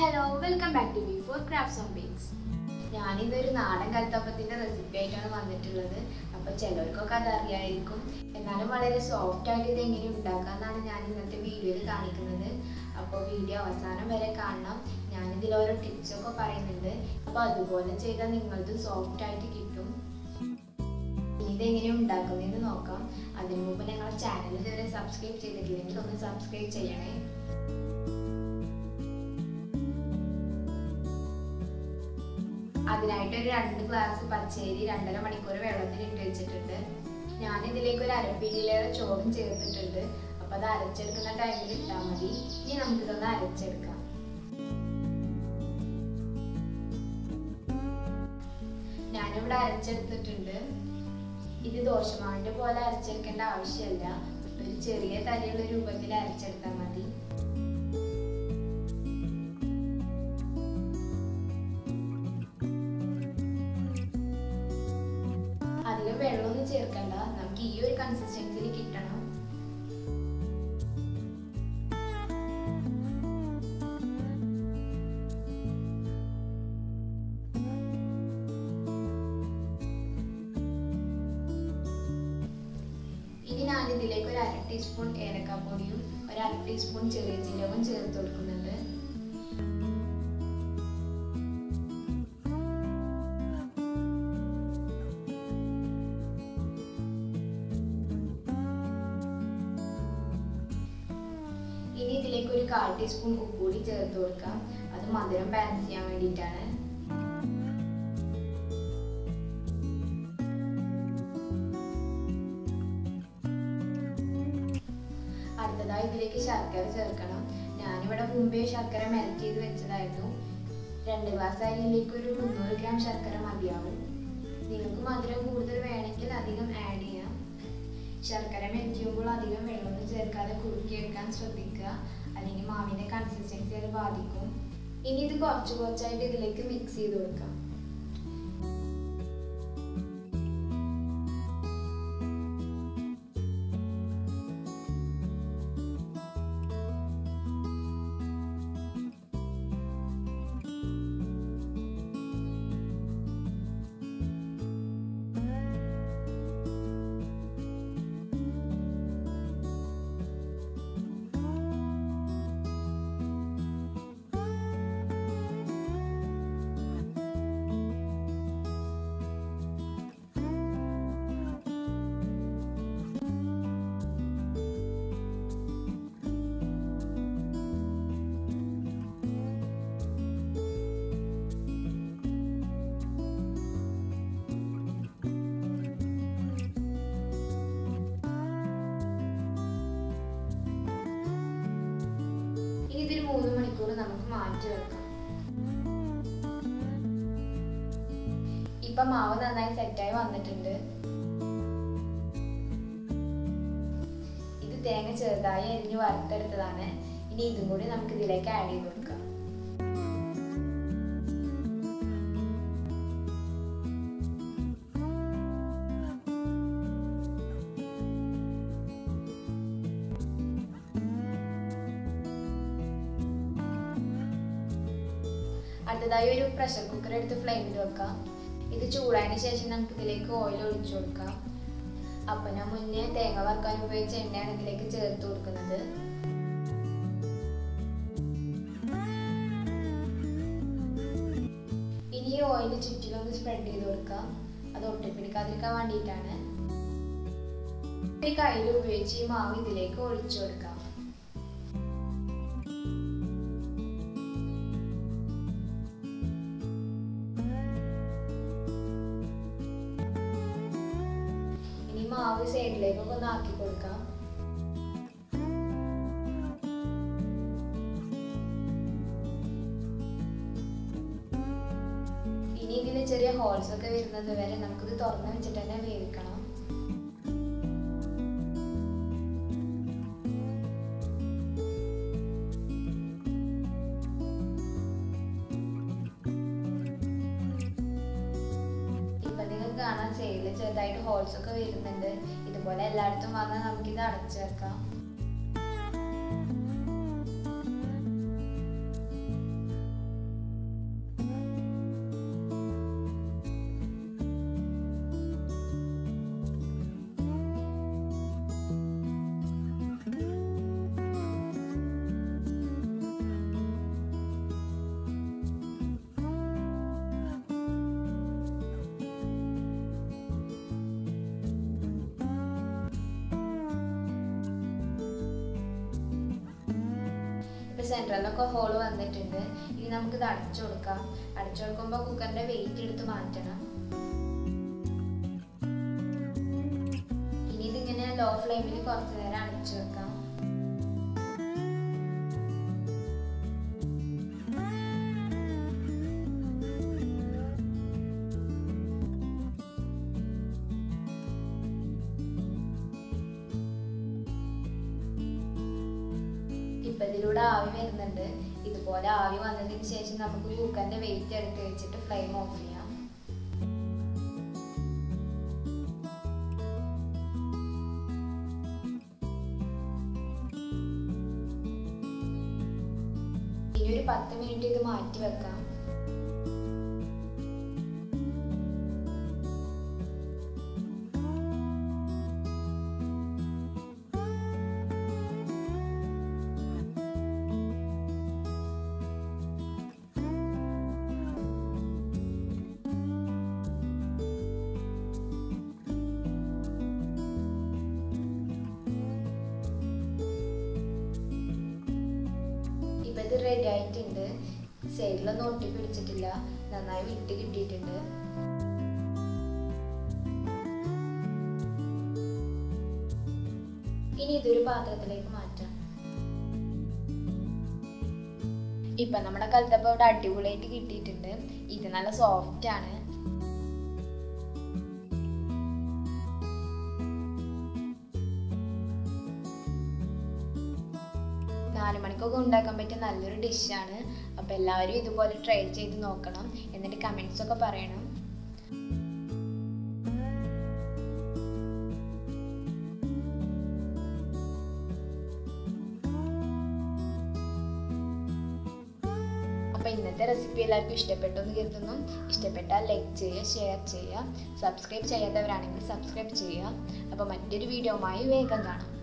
hello welcome back to B four crafts on bakes ഞാനിന്നൊരു നാടൻ കൽത്തപ്പത്തിൻ്റെ റെസിപ്പി ആയിട്ടാണ് വന്നിട്ടുള്ളത് അപ്പോൾ ചിലർക്കൊക്കെ അത് അറിയായിരിക്കും എന്നാലും വളരെ സോഫ്റ്റ് ആയിട്ട് ഇത് എങ്ങനെ ഉണ്ടാക്കാമെന്നാണ് ഞാൻ ഇന്നത്തെ വീഡിയോയിൽ കാണിക്കുന്നത് അപ്പോൾ വീഡിയോ അവസാനം വരെ കാണണം ഞാനിതിൽ ഓരോ ടിപ്സൊക്കെ പറയുന്നുണ്ട് അപ്പോൾ അതുപോലെ ചെയ്താൽ നിങ്ങളത് സോഫ്റ്റ് ആയിട്ട് കിട്ടും ഇതെങ്ങനെ ഉണ്ടാക്കുന്നതെന്ന് നോക്കാം അതിനു മുമ്പ് ഞങ്ങളുടെ ചാനൽ ഇതുവരെ സബ്സ്ക്രൈബ് ചെയ്തിട്ടില്ലെങ്കിൽ ഒന്ന് സബ്സ്ക്രൈബ് ചെയ്യണേ അതിനായിട്ട് ഒരു രണ്ട് ഗ്ലാസ് പച്ചരി രണ്ടര മണിക്കൂർ വെള്ളത്തിൽ ഇട്ട് വെച്ചിട്ടുണ്ട് ഞാൻ ഇതിലേക്ക് ഒരു അരപ്പിയിലേറെ ചോറും ചേർത്തിട്ടുണ്ട് അപ്പൊ അത് അരച്ചെടുക്കുന്ന ടൈമിൽ ഇട്ടാൽ മതി ഇനി നമുക്കിതൊന്ന് അരച്ചെടുക്കാം ഞാനിവിടെ അരച്ചെടുത്തിട്ടുണ്ട് ഇത് ദോശമാവിന്റെ പോലെ അരച്ചെടുക്കേണ്ട ആവശ്യമില്ല ഒരു ചെറിയ തരിയുള്ള രൂപത്തിൽ അരച്ചെടുത്താൽ മതി അധികം വെള്ളമൊന്നും ചേർക്കണ്ട നമുക്ക് ഈ ഒരു കൺസിസ്റ്റൻസിയിൽ കിട്ടണം ഇനി ഞാൻ ഇതിലേക്ക് ഒരു അര ടീസ്പൂൺ ഏലക്കാപ്പൊടിയും ഒരു അര ടീസ്പൂൺ ചെറിയ ജീരകവും ചേർത്ത് കൊടുക്കുന്നുണ്ട് ഇനി ഇതിലേക്ക് ഒരു കാൽ ടീസ്പൂൺ ഉപ്പ് കൂടി ചേർത്ത് കൊടുക്കാം അത് മധുരം ബാലൻസ് ചെയ്യാൻ വേണ്ടിയിട്ടാണ് അടുത്തതായി ഇതിലേക്ക് ശർക്കര ചേർക്കണം ഞാനിവിടെ മുമ്പേ ശർക്കര മെൽറ്റ് ചെയ്ത് വെച്ചതായിരുന്നു രണ്ട് ഗ്ലാസ് അരിയിലേക്ക് ഒരു മുന്നൂറ് ഗ്രാം ശർക്കര മതിയാവും നിങ്ങൾക്ക് മധുരം കൂടുതൽ വേണമെങ്കിൽ അധികം ആഡ് ചെയ്യാം ശർക്കര മെൽറ്റ് ചെയ്യുമ്പോൾ അധികം വെള്ളമൊന്നും ചേർക്കാതെ കുറുക്കിയെടുക്കാൻ ശ്രദ്ധിക്കുക അല്ലെങ്കിൽ മാവിൻ്റെ കൺസിസ്റ്റൻസി അത് ബാധിക്കും ഇനി ഇത് കുറച്ച് കുറച്ചായിട്ട് ഇതിലേക്ക് മിക്സ് ചെയ്ത് കൊടുക്കാം ഇനി ഇതൊരു മൂന്ന് മണിക്കൂർ നമുക്ക് മാറ്റി വെക്കാം ഇപ്പൊ മാവ് നന്നായി സെറ്റായി വന്നിട്ടുണ്ട് ഇത് തേങ്ങ ചെറുതായി അരിഞ്ഞ് വറുത്തെടുത്തതാണ് ഇനി ഇതും കൂടി നമുക്ക് ഇതിലേക്ക് ആഡ് ചെയ്ത് കൊടുക്കാം അടുത്തതായി ഒരു പ്രഷർ കുക്കർ എടുത്ത് ഫ്ലെയിമിൽ വെക്കാം ഇത് ചൂടായതിനു ശേഷം നമുക്ക് ഇതിലേക്ക് ഓയിൽ ഒഴിച്ചു കൊടുക്കാം അപ്പം ഞാൻ മുന്നേ തേങ്ങ വറുക്കാൻ ഉപയോഗിച്ച എണ്ണയാണ് ഇതിലേക്ക് ചേർത്ത് കൊടുക്കുന്നത് ഇനി ഈ ഓയിൽ ചുറ്റിലൊന്ന് സ്പ്രെഡ് ചെയ്ത് കൊടുക്കാം അത് ഒട്ടിപ്പിടിക്കാതിരിക്കാൻ വേണ്ടിയിട്ടാണ് ഈ കയ്യിൽ ഉപയോഗിച്ച് ഈ മാവ് ഇതിലേക്ക് ഒഴിച്ചു കൊടുക്കാം ഇനി മാവ് സൈഡിലേക്കൊക്കെ ഒന്ന് ആക്കി കൊടുക്കാം ഇനി ഇതിൽ ചെറിയ ഹോൾസ് ഒക്കെ വരുന്നത് വരെ നമുക്കിത് തുറന്ന് വെച്ചിട്ട് തന്നെ വേവിക്കണം ഇപ്പൊ നിങ്ങൾക്ക് കാണാൻ സൈഡിൽ ചെറുതായിട്ട് ഹോൾസ് ഒക്കെ വരുന്നുണ്ട് ഇതുപോലെ എല്ലായിടത്തും വന്നാൽ നമുക്കിത് അടച്ചു വെക്കാം ഇപ്പൊ സെൻട്രലിലൊക്കെ ഹോള് വന്നിട്ടുണ്ട് ഇനി നമുക്ക് ഇത് അടച്ചു കൊടുക്കാം അടച്ചു കൊടുക്കുമ്പോൾ കുക്കറിന്റെ വെയിറ്റ് എടുത്ത് മാറ്റണം ഇനി ഇതിങ്ങനെ ലോ ഫ്ലെയിമിൽ കുറച്ച് നേരം അടച്ചു വെക്കാം ഇപ്പൊ ഇതിലൂടെ ആവി വരുന്നുണ്ട് ഇതുപോലെ ആവി വന്നതിന് ശേഷം നമുക്ക് കുക്കറിന്റെ വെയിറ്റ് എടുത്ത് വെച്ചിട്ട് ഫ്ലെയിം ഓഫ് ചെയ്യാം ഇനി ഒരു പത്ത് മിനിറ്റ് ഇത് മാറ്റി വെക്കാം ഇപ്പൊ ഇത് റെഡി ആയിട്ടുണ്ട് സൈഡിലൊന്നും ഒട്ടി പിടിച്ചിട്ടില്ല നന്നായി വിട്ട് കിട്ടിയിട്ടുണ്ട് ഇനി ഇതൊരു പാത്രത്തിലേക്ക് മാറ്റാം ഇപ്പൊ നമ്മുടെ കലത്തപ്പം ഇവിടെ അടിപൊളിയായിട്ട് കിട്ടിയിട്ടുണ്ട് ഇത് നല്ല സോഫ്റ്റ് ആണ് നാല് മണിക്കൊക്കെ ഉണ്ടാക്കാൻ പറ്റിയ നല്ലൊരു ഡിഷാണ് അപ്പോൾ എല്ലാവരും ഇതുപോലെ ട്രൈ ചെയ്ത് നോക്കണം എന്നിട്ട് കമൻസ് ഒക്കെ പറയണം അപ്പോൾ ഇന്നത്തെ റെസിപ്പി എല്ലാവർക്കും ഇഷ്ടപ്പെട്ടു എന്ന് കരുതുന്നു ഇഷ്ടപ്പെട്ടാൽ ലൈക്ക് ചെയ്യുക ഷെയർ ചെയ്യുക സബ്സ്ക്രൈബ് ചെയ്യാത്തവരാണെങ്കിൽ സബ്സ്ക്രൈബ് ചെയ്യുക അപ്പോൾ മറ്റൊരു വീഡിയോയുമായി വേഗം കാണാം